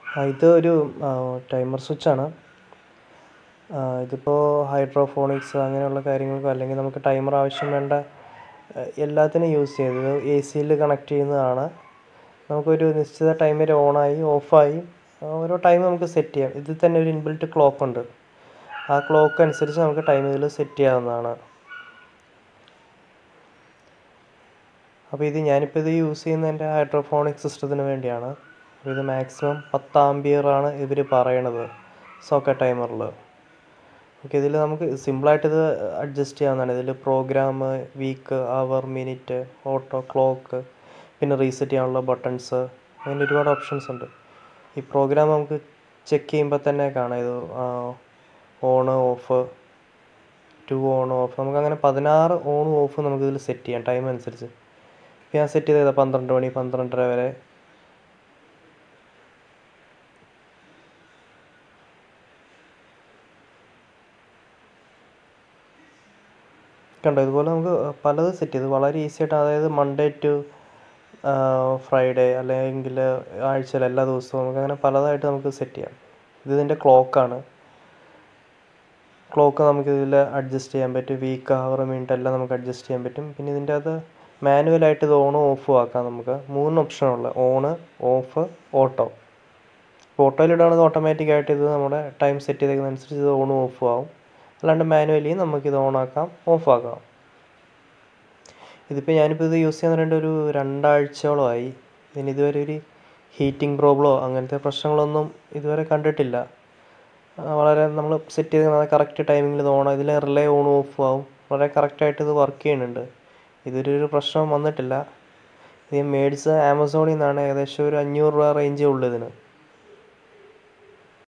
ആ ഇത് ഒരു ടൈമർ സ്വിച്ചാണ് ഇതിപ്പോൾ ഹൈഡ്രോഫോണിക്സ് അങ്ങനെയുള്ള കാര്യങ്ങൾക്ക് അല്ലെങ്കിൽ നമുക്ക് ടൈമർ ആവശ്യം വേണ്ട എല്ലാത്തിനും യൂസ് ചെയ്തത് എ സിയിൽ കണക്ട് ചെയ്യുന്നതാണ് നമുക്കൊരു നിശ്ചിത ടൈം വരെ ഓണായി ഓഫായി ഓരോ ടൈം നമുക്ക് സെറ്റ് ചെയ്യാം ഇതിൽ തന്നെ ഒരു ഇൻബിൽറ്റ് ക്ലോക്ക് ഉണ്ട് ആ ക്ലോക്ക് അനുസരിച്ച് നമുക്ക് ടൈം ഇതിൽ സെറ്റ് ചെയ്യാവുന്നതാണ് അപ്പോൾ ഇത് ഞാനിപ്പോൾ ഇത് യൂസ് ചെയ്യുന്നത് എൻ്റെ ഹൈഡ്രോഫോണിക് സിസ്റ്റത്തിന് വേണ്ടിയാണ് അപ്പോൾ ഇത് മാക്സിമം പത്ത് ആംബിയറാണ് ഇവർ പറയണത് സോക്കറ്റ് ടൈമറിൽ ഓക്കെ ഇതിൽ നമുക്ക് സിമ്പിളായിട്ട് ഇത് അഡ്ജസ്റ്റ് ചെയ്യാവുന്നതാണ് ഇതിൽ program week hour minute auto clock പിന്നെ റീസെറ്റ് ചെയ്യാനുള്ള ബട്ടൺസ് അങ്ങനെ ഒരുപാട് ഓപ്ഷൻസ് ഉണ്ട് ഈ പ്രോഗ്രാം നമുക്ക് ചെക്ക് ചെയ്യുമ്പോൾ തന്നെ കാണാം ഇത് on off to on off നമുക്ക് അങ്ങനെ പതിനാറ് ഓണും ഓഫും നമുക്ക് ഇതിൽ സെറ്റ് ചെയ്യാം ടൈം അനുസരിച്ച് ഇപ്പം ഞാൻ സെറ്റ് ചെയ്തത് പന്ത്രണ്ട് മണി പന്ത്രണ്ടര വരെ കണ്ടോ ഇതുപോലെ നമുക്ക് പലത് സെറ്റ് ചെയ്ത് വളരെ ഈസി ആയിട്ട് അതായത് മൺഡേ ടു ഫ്രൈഡേ അല്ലെങ്കിൽ ആഴ്ചയിൽ എല്ലാ ദിവസവും നമുക്ക് അങ്ങനെ പലതായിട്ട് നമുക്ക് സെറ്റ് ചെയ്യാം ഇത് ഇതിൻ്റെ ക്ലോക്കാണ് ക്ലോക്ക് നമുക്ക് ഇതിൽ അഡ്ജസ്റ്റ് ചെയ്യാൻ പറ്റും വീക്ക് അവർ മിനിറ്റ് എല്ലാം നമുക്ക് അഡ്ജസ്റ്റ് ചെയ്യാൻ പറ്റും പിന്നെ ഇതിൻ്റെ അത് മാനുവലായിട്ട് ഇത് ഓണും ഓഫും ആക്കാം നമുക്ക് മൂന്ന് ഓപ്ഷനുള്ള ഓണ് ഓഫ് ഓട്ടോ ഓട്ടോയിലിടുകയാണെങ്കിൽ ഓട്ടോമാറ്റിക്കായിട്ട് ഇത് നമ്മുടെ ടൈം സെറ്റ് ചെയ്തതിനനുസരിച്ച് ഇത് ഓണും ഓഫും ആവും അല്ലാണ്ട് മാനുവലി നമുക്കിത് ഓണാക്കാം ഓഫാക്കാം ഇതിപ്പോൾ ഞാനിപ്പോൾ ഇത് യൂസ് ചെയ്യാൻ തുടങ്ങിയിട്ട് ഒരു രണ്ടാഴ്ചയോളമായി ഇതിന് ഇതുവരെ ഒരു ഹീറ്റിംഗ് പ്രോബ്ലമോ അങ്ങനത്തെ പ്രശ്നങ്ങളൊന്നും ഇതുവരെ കണ്ടിട്ടില്ല വളരെ നമ്മൾ സെറ്റ് ചെയ്ത് കറക്റ്റ് ടൈമിങ്ങിൽ ഇത് ഓൺ ഇതിൽ റിലേ ഓൺ ഓഫ് ആവും വളരെ കറക്റ്റായിട്ട് ഇത് വർക്ക് ചെയ്യുന്നുണ്ട് ഇതൊരു പ്രശ്നം വന്നിട്ടില്ല ഇത് ഞാൻ മേടിച്ചത് ആമസോണിൽ നിന്നാണ് ഏകദേശം ഒരു അഞ്ഞൂറ് രൂപ റേഞ്ചേ ഉള്ളൂ ഇതിന്